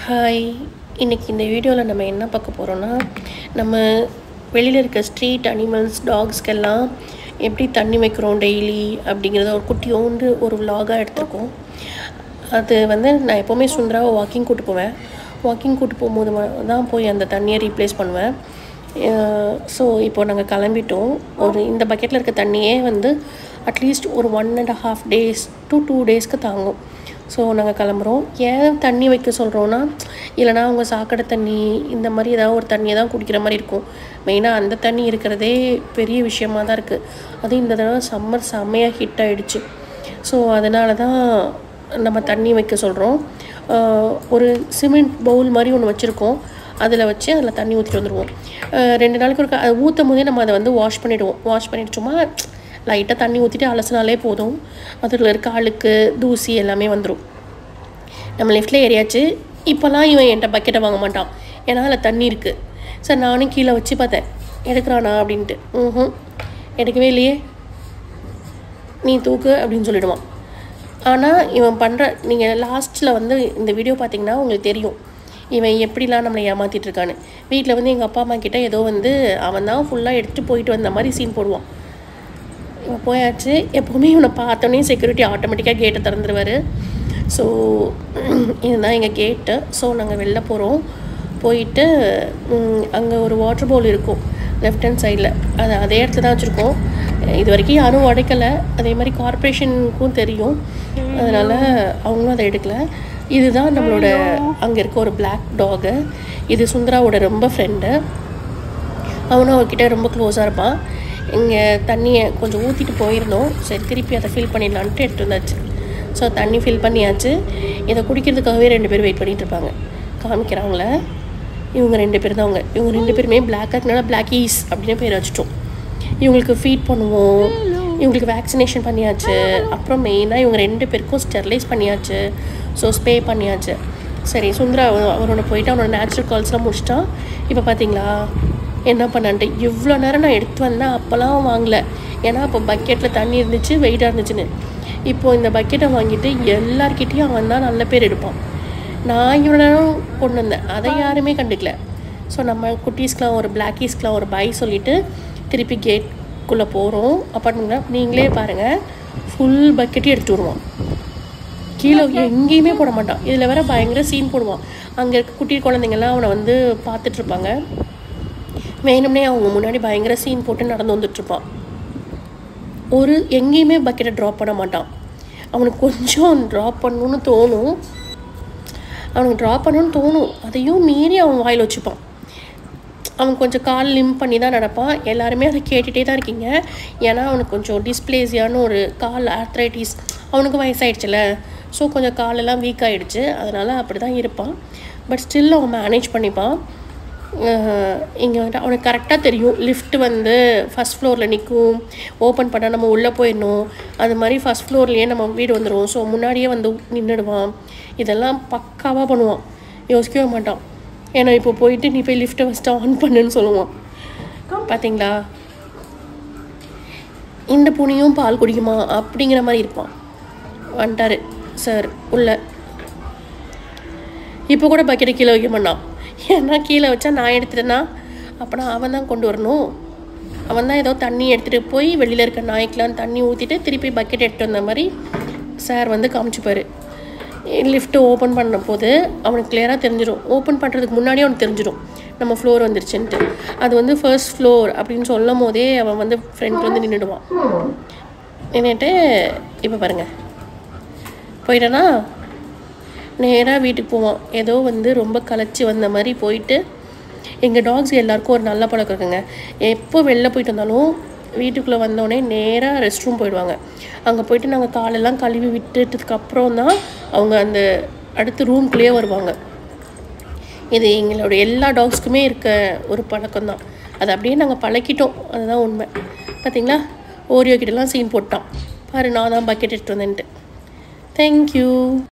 hi இன்னைக்கு இந்த வீடியோவில் நம்ம என்ன பார்க்க போகிறோன்னா நம்ம வெளியில் இருக்க ஸ்ட்ரீட் அனிமல்ஸ் டாக்ஸ்க்கெல்லாம் எப்படி தண்ணி வைக்கிறோம் டெய்லி அப்படிங்கிறத ஒரு குட்டியோண்டு ஒரு vlog-ஆ எடுத்திருக்கோம் அது வந்து நான் எப்போவுமே சுந்தராவை வாக்கிங் கூட்டு போவேன் வாக்கிங் கூட்டு போகும்போது ம- தான் போய் அந்த தண்ணியை ரீப்ளேஸ் பண்ணுவேன் ஸோ இப்போ நாங்கள் கிளம்பிட்டோம் ஒரு இந்த பக்கெட்டில் இருக்க தண்ணியே வந்து அட்லீஸ்ட் ஒரு one and half days to two டேஸ்க்கு தாங்கும் ஸோ நாங்கள் கிளம்புறோம் ஏன் தண்ணி வைக்க சொல்கிறோன்னா இல்லைனா அவங்க சாக்கடை தண்ணி இந்த மாதிரி ஏதாவது ஒரு தண்ணியை தான் குடிக்கிற மாதிரி இருக்கும் மெயினாக அந்த தண்ணி இருக்கிறதே பெரிய விஷயமா தான் இருக்குது அதுவும் இந்த தடவை சம்மர் செம்மையாக ஹிட் ஆகிடுச்சு ஸோ அதனால தான் நம்ம தண்ணி வைக்க சொல்கிறோம் ஒரு சிமெண்ட் பவுல் மாதிரி ஒன்று வச்சுருக்கோம் அதில் வச்சு அதில் தண்ணி ஊற்றிட்டு வந்துடுவோம் அஹ் ரெண்டு நாளைக்கு ஒரு அது ஊற்றும் போதே நம்ம அதை வந்து வாஷ் பண்ணிவிடுவோம் வாஷ் பண்ணிட்டு சும்மா லைட்டாக தண்ணி ஊற்றிட்டு அலசினாலே போதும் அதில் இருக்க அழுக்கு தூசி எல்லாமே வந்துடும் நம்ம லெஃப்டில் ஏறியாச்சு இப்போல்லாம் இவன் என்கிட்ட பக்கெட்டை வாங்க மாட்டான் ஏன்னா அதில் தண்ணி இருக்குது சார் நானும் கீழே வச்சு பார்த்தேன் எடுக்கிறானா அப்படின்ட்டு ம் எடுக்கவே இல்லையே நீ தூக்கு அப்படின்னு சொல்லிடுவான் ஆனால் இவன் பண்ணுற நீங்கள் லாஸ்ட்டில் வந்து இந்த வீடியோ பார்த்தீங்கன்னா உங்களுக்கு தெரியும் இவன் எப்படிலாம் நம்மளை ஏமாத்திட்டு இருக்கான்னு வீட்டில் வந்து எங்கள் அப்பா அம்மா கிட்ட ஏதோ வந்து அவன் தான் ஃபுல்லாக எடுத்துகிட்டு போயிட்டு வந்த மாதிரி சீன் போடுவான் இவன் போயாச்சு எப்போவுமே இவனை பார்த்தோன்னே செக்யூரிட்டி ஆட்டோமேட்டிக்காக கேட்டை திறந்துருவார் ஸோ இதுதான் எங்கள் கேட்டு ஸோ நாங்கள் வெளில போகிறோம் போயிட்டு அங்கே ஒரு வாட்டர் பவுல் இருக்கும் லெஃப்ட் ஹேண்ட் சைடில் அது அதே இடத்துல தான் வச்சுருக்கோம் இது வரைக்கும் யாரும் உடைக்கலை அதே மாதிரி கார்ப்பரேஷனுக்கும் தெரியும் அதனால் அவங்களும் அதை எடுக்கல இதுதான் நம்மளோட அங்கே இருக்க ஒரு பிளாக் டாகு இது சுந்தராவோட ரொம்ப ஃப்ரெண்டு அவனும் அவர்கிட்ட ரொம்ப க்ளோஸாக இருப்பான் இங்கே தண்ணியை கொஞ்சம் ஊற்றிட்டு போயிருந்தோம் சரி திருப்பி அதை ஃபில் பண்ணிடலான்ட்டு எடுத்து வந்தாச்சு ஸோ தண்ணி ஃபில் பண்ணியாச்சு இதை குடிக்கிறதுக்காகவே ரெண்டு பேர் வெயிட் பண்ணிட்டு இருப்பாங்க காமிக்கிறாங்களே இவங்க ரெண்டு பேர் தான் அவங்க இவங்க ரெண்டு பேருமே பிளாக்காக இருக்கனால பிளாக் ஈஸ் அப்படின்னு பேர் வச்சுட்டோம் இவங்களுக்கு ஃபீட் பண்ணுவோம் இவங்களுக்கு வேக்சினேஷன் பண்ணியாச்சு அப்புறம் மெயினாக இவங்க ரெண்டு பேருக்கும் ஸ்டெர்லைஸ் பண்ணியாச்சு ஸோ ஸ்ப்ரே பண்ணியாச்சு சரி சுந்தரா அவ- அவனோட போயிட்டு அவனோட நேச்சுரல் கால்ஸ்லாம் முடிச்சிட்டான் இப்போ பார்த்தீங்களா என்ன பண்ணான்ட்டு இவ்வளோ நேரம் நான் எடுத்து வந்தேன் அப்போல்லாம் வாங்கல ஏன்னா அப்போ பக்கெட்டில் தண்ணி இருந்துச்சு வெயிட்டாக இருந்துச்சுன்னு இப்போது இந்த பக்கெட்டை வாங்கிட்டு எல்லார்கிட்டேயும் அவன் தான் நல்ல பேர் எடுப்பான் நான் இவ்வளோ நேரம் கொண்டு வந்தேன் அதை யாருமே கண்டுக்கல ஸோ நம்ம குட்டீஸ்க்கெலாம் ஒரு பிளாக்கீஸ்க்கெலாம் ஒரு பை சொல்லிவிட்டு திருப்பி கேட்குள்ளே போகிறோம் அப்பார்ட்மெண்ட்ல நீங்களே பாருங்கள் ஃபுல் பக்கெட்டையும் எடுத்து வருவான் கீழே எங்கேயுமே போட மாட்டான் இதில் வேற பயங்கர சீன் போடுவான் அங்கே இருக்க குட்டி குழந்தைங்கள்லாம் அவனை வந்து பார்த்துட்ருப்பாங்க வேணும்னே அவங்க முன்னாடி பயங்கர சீன் போட்டு நடந்து வந்துட்டுருப்பான் ஒரு எங்கேயுமே பக்கெட்டை ட்ராப் பண்ண மாட்டான் அவனுக்கு கொஞ்சம் ட்ராப் பண்ணணும்னு தோணும் அவனுக்கு ட்ராப் பண்ணணும்னு தோணும் அதையும் மீறி அவன் வாயில் வச்சுப்பான் அவன் கொஞ்சம் கால் லிம் பண்ணி தான் நடப்பான் எல்லாருமே அதை கேட்டுகிட்டே தான் இருக்கீங்க ஏன்னா அவனுக்கு கொஞ்சம் டிஸ்பிளேசியான ஒரு கால் ஆர்த்ரைட்டிஸ் அவனுக்கு வயசாயிடுச்சுல ஸோ கொஞ்சம் காலெல்லாம் வீக் ஆகிடுச்சு அதனால் அப்படி தான் இருப்பான் பட் ஸ்டில் அவன் மேனேஜ் பண்ணிப்பான் இங்கே வந்து அவனுக்கு கரெக்டாக தெரியும் லிஃப்ட் வந்து ஃபஸ்ட் ஃப்ளோரில் நிற்கும் ஓப்பன் பண்ணால் நம்ம உள்ளே போயிடணும் அது மாதிரி ஃபஸ்ட் ஃப்ளோர்லேயே நம்ம வீடு வந்துடும் ஸோ முன்னாடியே வந்து நின்றுடுவான் இதெல்லாம் பக்காவாக பண்ணுவான் யோசிக்கவே மாட்டான் ஏன்னா இப்போ போயிட்டு நீ போய் லிஃப்ட்டை ஃபஸ்ட்டு ஆன் பண்ணுன்னு சொல்லுவான் பார்த்தீங்களா இந்த பூனையும் பால் குடிக்குமா அப்படிங்கிற மாதிரி இருப்பான் வந்துட்டாரு சார் உள்ள இப்போ கூட பக்கெட்டை கீழே வைக்க மாட்டான் ஏன்னா கீழே வச்சா நான் எடுத்துட்டேன்னா அப்போனா அவன் தான் கொண்டு வரணும் அவன் தான் ஏதோ தண்ணி எடுத்துகிட்டு போய் வெளியில் இருக்க நாய்க்கெலாம் தண்ணி ஊற்றிட்டு திருப்பி பக்கெட் எடுத்து வந்த மாதிரி சார் வந்து காமிச்சுப்பார் லிஃப்ட்டு ஓப்பன் பண்ண போது அவனுக்கு கிளியராக தெரிஞ்சிடும் ஓப்பன் பண்ணுறதுக்கு முன்னாடியே அவனுக்கு தெரிஞ்சிடும் நம்ம ஃப்ளோர் வந்துருச்சுன்ட்டு அது வந்து ஃபர்ஸ்ட் ஃப்ளோர் அப்படின்னு சொல்லும் போதே அவன் வந்து ஃப்ரண்ட் வந்து நின்றுடுவான் நின்றுட்டு இப்போ பாருங்கள் போயிட்டேனா நேராக வீட்டுக்கு போவான் ஏதோ வந்து ரொம்ப களைச்சி வந்த மாதிரி போயிட்டு எங்கள் டாக்ஸ் எல்லாருக்கும் ஒரு நல்ல பழக்கம் இருக்குங்க எப்போ வெளில போயிட்டு வந்தாலும் வீட்டுக்குள்ளே வந்தோடனே நேராக ரெஸ்ட் ரூம் போயிடுவாங்க அங்கே போயிட்டு நாங்கள் காலெல்லாம் கழுவி விட்டுட்டதுக்கு அப்புறம் தான் அவங்க அந்த அடுத்த ரூம்குள்ளேயே வருவாங்க இது எங்களோட எல்லா டாக்ஸ்க்குமே இருக்க ஒரு பழக்கம் தான் அதை அப்படியே நாங்கள் பழக்கிட்டோம் அதுதான் உண்மை பார்த்தீங்களா ஓரியோ கிட்டலாம் சீன் போட்டான் பாரு நான் தான் பக்கெட் எடுத்து வந்தேன்ட்டு தேங்க்யூ